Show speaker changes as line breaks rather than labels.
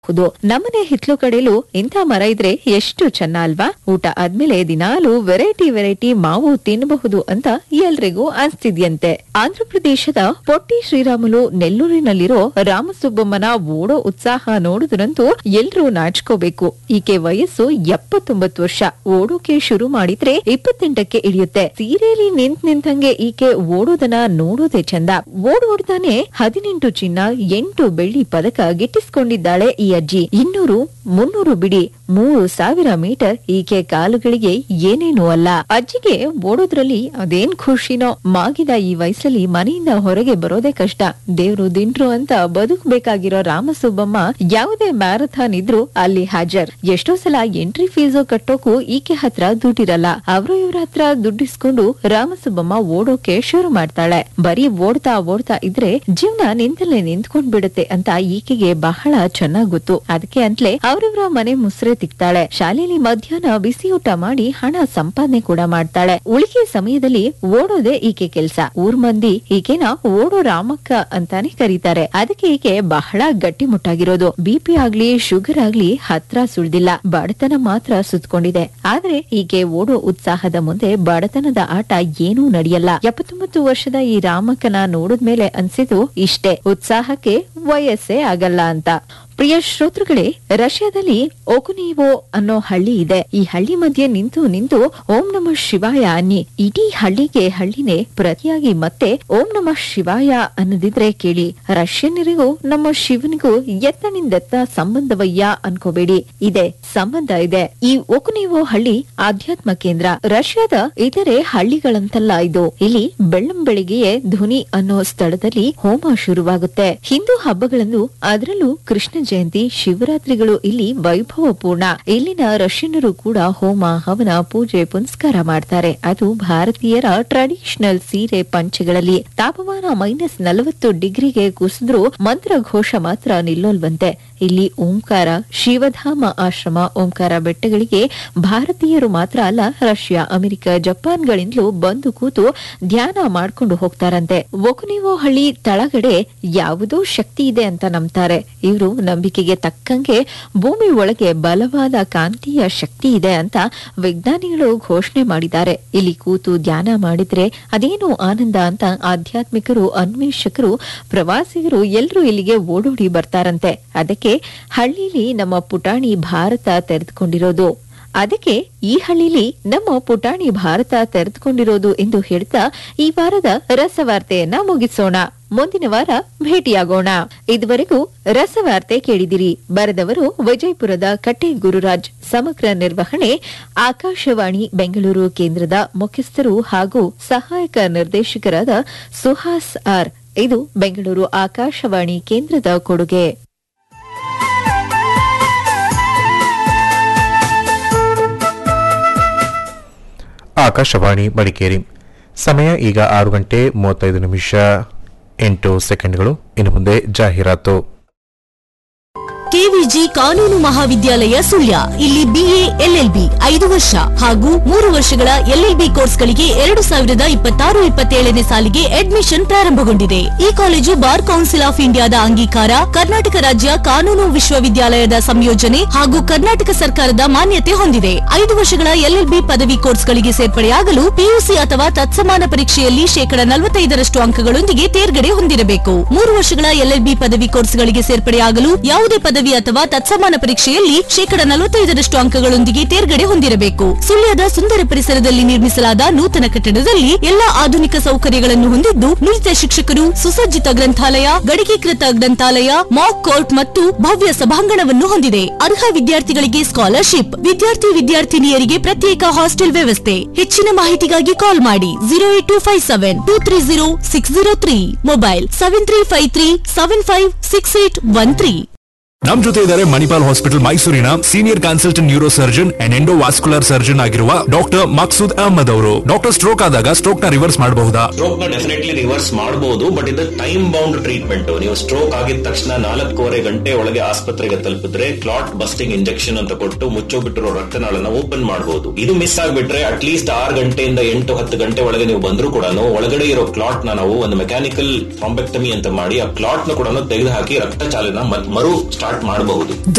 ಹೌದು ನಮ್ಮನೆ ಹಿತ್ಲು ಕಡೆಲು ಇಂಥ ಮರ ಇದ್ರೆ ಎಷ್ಟು ಚೆನ್ನ ಅಲ್ವಾ ಊಟ ಆದ್ಮೇಲೆ ದಿನಾಲು ವೆರೈಟಿ ವೆರೈಟಿ ಮಾವು ತಿನ್ನಬಹುದು ಅಂತ ಎಲ್ರಿಗೂ ಅನ್ಸ್ತಿದ್ಯಂತೆ ಆಂಧ್ರಪ್ರದೇಶದ ಪೊಟ್ಟಿ ಶ್ರೀರಾಮುಲು ನೆಲ್ಲೂರಿನಲ್ಲಿರೋ ರಾಮಸುಬ್ಬಮ್ಮನ ಓಡೋ ಉತ್ಸಾಹ ನೋಡುದ್ರಂತೂ ಎಲ್ರೂ ನಾಚ್ಕೋಬೇಕು ಈಕೆ ವಯಸ್ಸು ಎಪ್ಪತ್ತೊಂಬತ್ತು ವರ್ಷ ಓಡೋಕೆ ಶುರು ಮಾಡಿದ್ರೆ ಇಪ್ಪತ್ತೆಂಟಕ್ಕೆ ಇಳಿಯುತ್ತೆ ಸೀರೆಯಲ್ಲಿ ನಿಂತ್ ನಿಂತಂಗೆ ಈಕೆ ಓಡೋದನ್ನ ನೋಡೋದೇ ಚಂದ ಓಡೋಡ್ತಾನೆ ಹದಿನೆಂಟು ಚಿನ್ನ ಎಂಟು ಬೆಳ್ಳಿ ಪದಕ ಗಿಟ್ಟಿಸ್ಕೊಂಡಿದ್ದಾಳೆ ಈ ಅಜ್ಜಿ ಇನ್ನೂರು ಮುನ್ನೂರು ಬಿಡಿ ಮೂರು ಸಾವಿರ ಮೀಟರ್ ಈಕೆ ಕಾಲುಗಳಿಗೆ ಏನೇನೂ ಅಲ್ಲ ಅಜ್ಜಿಗೆ ಓಡೋದ್ರಲ್ಲಿ ಅದೇನ್ ಖುಷಿನೋ ಮಾಗಿದ ಈ ವಯಸ್ಸಲ್ಲಿ ಮನೆಯಿಂದ ಹೊರಗೆ ಬರೋದೇ ಕಷ್ಟ ದೇವ್ರು ದಿಂಡ್ರು ಅಂತ ಬದುಕಬೇಕಾಗಿರೋ ರಾಮಸುಬ್ಬಮ್ಮ ಯಾವುದೇ ಮ್ಯಾರಥಾನ್ ಇದ್ರೂ ಅಲ್ಲಿ ಹಾಜರ್ ಎಷ್ಟೋ ಸಲ ಎಂಟ್ರಿ ಫೀಸು ಕಟ್ಟೋಕು ಈಕೆ ಹತ್ರ ದುಡ್ಡಿರಲ್ಲ ಅವರು ಇವ್ರ ಹತ್ರ ದುಡ್ಡಿಸ್ಕೊಂಡು ರಾಮಸುಬ್ಬಮ್ಮ ಓಡೋಕೆ ಶುರು ಮಾಡ್ತಾಳೆ ಬರೀ ಓಡ್ತಾ ಓಡ್ತಾ ಇದ್ರೆ ಜೀವನ ನಿಂತಲ್ಲೇ ನಿಂತ್ಕೊಂಡ್ ಬಿಡುತ್ತೆ ಅಂತ ಈಕೆಗೆ ಬಹಳ ಚೆನ್ನಾಗ್ ಗೊತ್ತು ಅದಕ್ಕೆ ಅಂತಲೇ ಅವ್ರವ್ರ ಮನೆ ಮುಸ್ರೆ ತಿಕ್ತಾಳೆ ಶಾಲೆಯಲ್ಲಿ ಮಧ್ಯಾಹ್ನ ಬಿಸಿ ಊಟ ಮಾಡಿ ಹಣ ಸಂಪಾದನೆ ಕೂಡ ಮಾಡ್ತಾಳೆ ಉಳಿಕೆ ಸಮಯದಲ್ಲಿ ಓಡೋದೇ ಈಕೆ ಕೆಲ್ಸ ಊರ್ ಮಂದಿ ಈಕೆನ ಓಡೋ ರಾಮಕ್ಕ ಅಂತಾನೆ ಕರೀತಾರೆ ಅದಕ್ಕೆ ಈಕೆ ಬಹಳ ಗಟ್ಟಿಮುಟ್ಟಾಗಿರೋದು ಬಿಪಿ ಆಗ್ಲಿ ಶುಗರ್ ಆಗ್ಲಿ ಹತ್ರ ಸುಳ್ದಿಲ್ಲ ಬಡತನ ಮಾತ್ರ ಸುತ್ಕೊಂಡಿದೆ ಆದ್ರೆ ಈಕೆ ಓಡೋ ಉತ್ಸಾಹದ ಮುಂದೆ ಬಡತನದ ಆಟ ಏನೂ ನಡೆಯಲ್ಲ ಎಪ್ಪತ್ತೊಂಬತ್ತು ವರ್ಷದ ಈ ರಾಮಕ್ಕನ ನೋಡಿದ್ಮೇಲೆ ಅನ್ಸಿದ್ದು ಇಷ್ಟೇ ಉತ್ಸಾಹಕ್ಕೆ ವಯಸ್ಸೇ ಆಗಲ್ಲ ಅಂತ ಪ್ರಿಯ ಶ್ರೋತೃಗಳೇ ರಷ್ಯಾದಲ್ಲಿ ಓಕುನೇವೋ ಅನ್ನೋ ಹಳ್ಳಿ ಇದೆ ಈ ಹಳ್ಳಿ ಮಧ್ಯೆ ನಿಂತು ನಿಂತು ಓಂ ನಮ ಶಿವಾಯ ಅನ್ನಿ ಇಡೀ ಹಳ್ಳಿಗೆ ಹಳ್ಳಿನೇ ಪ್ರತಿಯಾಗಿ ಮತ್ತೆ ಓಂ ನಮ ಶಿವಾಯ ಅನ್ನದಿದ್ರೆ ಕೇಳಿ ರಷ್ಯನ್ನರಿಗೂ ನಮ್ಮ ಶಿವನಿಗೂ ಎತ್ತನಿಂದೆತ್ತ ಸಂಬಂಧವಯ್ಯ ಅನ್ಕೋಬೇಡಿ ಇದೆ ಸಂಬಂಧ ಇದೆ ಈ ಓಕುನೇವೋ ಹಳ್ಳಿ ಆಧ್ಯಾತ್ಮ ಕೇಂದ್ರ ರಷ್ಯಾದ ಇತರೆ ಹಳ್ಳಿಗಳಂತಲ್ಲ ಇದು ಇಲ್ಲಿ ಬೆಳ್ಳಂಬೆಳಿಗ್ಗೆಯೇ ಧ್ವನಿ ಅನ್ನೋ ಸ್ಥಳದಲ್ಲಿ ಹೋಮ ಶುರುವಾಗುತ್ತೆ ಹಿಂದೂ ಹಬ್ಬಗಳನ್ನು ಅದರಲ್ಲೂ ಕೃಷ್ಣ ಜಯಂತಿ ಶಿವರಾತ್ರಿಗಳು ಇಲ್ಲಿ ವೈಭವಪೂರ್ಣ ಇಲ್ಲಿನ ರಷ್ಯನ್ನರು ಕೂಡ ಹೋಮ ಹವನ ಪೂಜೆ ಪುನಸ್ಕಾರ ಮಾಡ್ತಾರೆ ಅದು ಭಾರತೀಯರ ಟ್ರೆಡಿಷನಲ್ ಸೀರೆ ಪಂಚೆಗಳಲ್ಲಿ ತಾಪಮಾನ ಮೈನಸ್ ನಲವತ್ತು ಡಿಗ್ರಿಗೆ ಕುಸಿದ್ರೂ ಮಂತ್ರ ಘೋಷ ಮಾತ್ರ ನಿಲ್ಲೋಲ್ವಂತೆ ಇಲ್ಲಿ ಓಂಕಾರ ಶಿವಧಾಮ ಆಶ್ರಮ ಓಂಕಾರ ಬೆಟ್ಟಗಳಿಗೆ ಭಾರತೀಯರು ಮಾತ್ರ ಅಲ್ಲ ರಷ್ಯಾ ಅಮೆರಿಕ ಜಪಾನ್ಗಳಿಂದಲೂ ಬಂದು ಕೂತು ಧ್ಯಾನ ಮಾಡ್ಕೊಂಡು ಹೋಗ್ತಾರಂತೆ ಒಕುನಿವೋ ಹಳ್ಳಿ ತಳಗಡೆ ಯಾವುದೋ ಶಕ್ತಿ ಇದೆ ಅಂತ ನಂಬ್ತಾರೆ ಇವರು ನಂಬಿಕೆಗೆ ತಕ್ಕಂಗೆ ಭೂಮಿ ಒಳಗೆ ಬಲವಾದ ಕಾಂತೀಯ ಶಕ್ತಿ ಇದೆ ಅಂತ ವಿಜ್ಞಾನಿಗಳು ಘೋಷಣೆ ಮಾಡಿದ್ದಾರೆ ಇಲ್ಲಿ ಕೂತು ಧ್ಯಾನ ಮಾಡಿದ್ರೆ ಅದೇನು ಆನಂದ ಅಂತ ಆಧ್ಯಾತ್ಮಿಕರು ಅನ್ವೇಷಕರು ಪ್ರವಾಸಿಗರು ಎಲ್ಲರೂ ಇಲ್ಲಿಗೆ ಓಡೋಡಿ ಬರ್ತಾರಂತೆ ಅದಕ್ಕೆ ಹಳ್ಳಿಲಿ ನಮ್ಮ ಪುಟಾಣಿ ಭಾರತ ತೆರೆದುಕೊಂಡಿರೋದು ಅದಕ್ಕೆ ಈ ಹಳ್ಳಿಲಿ ನಮ್ಮ ಪುಟಾಣಿ ಭಾರತ ತೆರೆದುಕೊಂಡಿರೋದು ಎಂದು ಹೇಳ್ತಾ ಈ ವಾರದ ರಸವಾರ್ತೆಯನ್ನ ಮುಗಿಸೋಣ ಮುಂದಿನ ವಾರ ಭೇಟಿಯಾಗೋಣ ಇದುವರೆಗೂ ರಸವಾರ್ತೆ ಕೇಳಿದಿರಿ ಬರೆದವರು ವಿಜಯಪುರದ ಕಟ್ಟೆ ಗುರುರಾಜ್ ಸಮಗ್ರ ನಿರ್ವಹಣೆ ಆಕಾಶವಾಣಿ ಬೆಂಗಳೂರು ಕೇಂದ್ರದ ಮುಖ್ಯಸ್ಥರು ಹಾಗೂ ಸಹಾಯಕ ನಿರ್ದೇಶಕರಾದ ಸುಹಾಸ್ ಆರ್ ಇದು ಬೆಂಗಳೂರು ಆಕಾಶವಾಣಿ ಕೇಂದ್ರದ ಕೊಡುಗೆ
ಆಕಾಶವಾಣಿ ಮಡಿಕೇರಿ ಸಮಯ ಈಗ ಆರು ಗಂಟೆ ಮೂವತ್ತೈದು ನಿಮಿಷ ಎಂಟು ಸೆಕೆಂಡ್ಗಳು ಇನ್ನು ಮುಂದೆ ಜಾಹೀರಾತು
ಕೆವಿಜಿ ಕಾನೂನು ಮಹಾವಿದ್ಯಾಲಯ ಸುಳ್ಯ ಇಲ್ಲಿ ಬಿಎ ಎಲ್ಎಲ್ಬಿ ಐದು ವರ್ಷ ಹಾಗೂ ಮೂರು ವರ್ಷಗಳ ಎಲ್ಎಲ್ಬಿ ಕೋರ್ಸ್ಗಳಿಗೆ ಎರಡು ಸಾವಿರದ ಇಪ್ಪತ್ತಾರು ಇಪ್ಪತ್ತೇಳನೇ ಸಾಲಿಗೆ ಅಡ್ಮಿಷನ್ ಪ್ರಾರಂಭಗೊಂಡಿದೆ ಈ ಕಾಲೇಜು ಬಾರ್ ಕೌನ್ಸಿಲ್ ಆಫ್ ಇಂಡಿಯಾದ ಅಂಗೀಕಾರ ಕರ್ನಾಟಕ ರಾಜ್ಯ ಕಾನೂನು ವಿಶ್ವವಿದ್ಯಾಲಯದ ಸಂಯೋಜನೆ ಹಾಗೂ ಕರ್ನಾಟಕ ಸರ್ಕಾರದ ಮಾನ್ಯತೆ ಹೊಂದಿದೆ ಐದು ವರ್ಷಗಳ ಎಲ್ಎಲ್ಬಿ ಪದವಿ ಕೋರ್ಸ್ಗಳಿಗೆ ಸೇರ್ಪಡೆಯಾಗಲು ಪಿಯುಸಿ ಅಥವಾ ತತ್ಸಮಾನ ಪರೀಕ್ಷೆಯಲ್ಲಿ ಶೇಕಡ ನಲವತ್ತೈದರಷ್ಟು ಅಂಕಗಳೊಂದಿಗೆ ತೇರ್ಗಡೆ ಹೊಂದಿರಬೇಕು ಮೂರು ವರ್ಷಗಳ ಎಲ್ಎಲ್ಬಿ ಪದವಿ ಕೋರ್ಸ್ಗಳಿಗೆ ಸೇರ್ಪಡೆಯಾಗಲು ಯಾವುದೇ ಪದವಿ ಅಥವಾ ತತ್ಸಮಾನ ಪರೀಕ್ಷೆಯಲ್ಲಿ ಶೇಕಡ ನಲವತ್ತೈದರಷ್ಟು ಅಂಕಗಳೊಂದಿಗೆ ತೇರ್ಗಡೆ ಹೊಂದಿರಬೇಕು ಸುಳ್ಯದ ಸುಂದರ ಪರಿಸರದಲ್ಲಿ ನಿರ್ಮಿಸಲಾದ ನೂತನ ಕಟ್ಟಡದಲ್ಲಿ ಎಲ್ಲಾ ಆಧುನಿಕ ಸೌಕರ್ಯಗಳನ್ನು ಹೊಂದಿದ್ದು ನುರಿತ ಶಿಕ್ಷಕರು ಸುಸಜ್ಜಿತ ಗ್ರಂಥಾಲಯ ಗಡಿಕೀಕೃತ ಗ್ರಂಥಾಲಯ ಮಾಕ್ ಕೋರ್ಟ್ ಮತ್ತು ಭವ್ಯ ಸಭಾಂಗಣವನ್ನು ಹೊಂದಿದೆ ಅರ್ಹ ವಿದ್ಯಾರ್ಥಿಗಳಿಗೆ ಸ್ಕಾಲರ್ಶಿಪ್ ವಿದ್ಯಾರ್ಥಿ ವಿದ್ಯಾರ್ಥಿನಿಯರಿಗೆ ಪ್ರತ್ಯೇಕ ಹಾಸ್ಟೆಲ್ ವ್ಯವಸ್ಥೆ ಹೆಚ್ಚಿನ ಮಾಹಿತಿಗಾಗಿ ಕಾಲ್ ಮಾಡಿ zero eight two five seven two three zero six zero three mobile seven three five three seven five six eight one three
ನಮ್ ಜೊತೆ ಇದ್ದಾರೆ ಮಣಿಪಾಲ್ ಹಾಸ್ಪಿಟಲ್ ಮೈಸೂರಿನ senior consultant neuro surgeon and endovascular surgeon ಆಗಿರುವ doctor Maqsood Ahmed ಅವರು doctor stroke ಆದಾಗ stroke ನ reverse ಮಾಡಬಹುದಾ
stroke ನ ಡೆಫಿನೆಟ್ಲಿ ರಿವರ್ಸ್ ಮಾಡಬಹುದು ಬಟ್ ಇದು ಟೈಮ್ ಬೌಂಡ್ ಟ್ರೀಟ್ಮೆಂಟ್ ನೀವು ಸ್ಟ್ರೋಕ್ ಆಗಿದ ತಕ್ಷಣ ನಾಲ್ಕೂವರೆ ಗಂಟೆ ಒಳಗೆ ಆಸ್ಪತ್ರೆಗೆ ತಲುಪಿದ್ರೆ ಕ್ಲಾಟ್ ಬಸ್ಟಿಂಗ್ ಇಂಜೆಕ್ಷನ್ ಅಂತ ಕೊಟ್ಟು ಮುಚ್ಚೋಬಿಟ್ಟಿರೋ ರಕ್ತನಾಳನ ಓಪನ್ ಮಾಡಬಹುದು ಇದು ಮಿಸ್ ಆಗ್ಬಿಟ್ರೆ ಅಟ್ ಲೀಸ್ಟ್ ಆರು ಗಂಟೆಯಿಂದ ಎಂಟು ಹತ್ತು ಗಂಟೆ ಒಳಗೆ ನೀವು ಬಂದ್ರು ಕೂಡ ಒಳಗಡೆ ಇರೋ ಕ್ಲಾಟ್ ನ ನಾವು ಒಂದು ಮೆಕ್ಯಾನಿಕಲ್ ಥ್ರಾಂಬೆಕ್ಟಮಿ ಅಂತ ಮಾಡಿ ಆ ಕ್ಲಾಟ್ ನ ಕೂಡ ತೆಗೆದು ಹಾಕಿ ರಕ್ತ ಚಾಲನ ಮತ್- ಮರು ಸ್ಟಾರ್ಟ್ ಸ್ಟಾರ್ಟ್ ಮಾಡಬಹುದು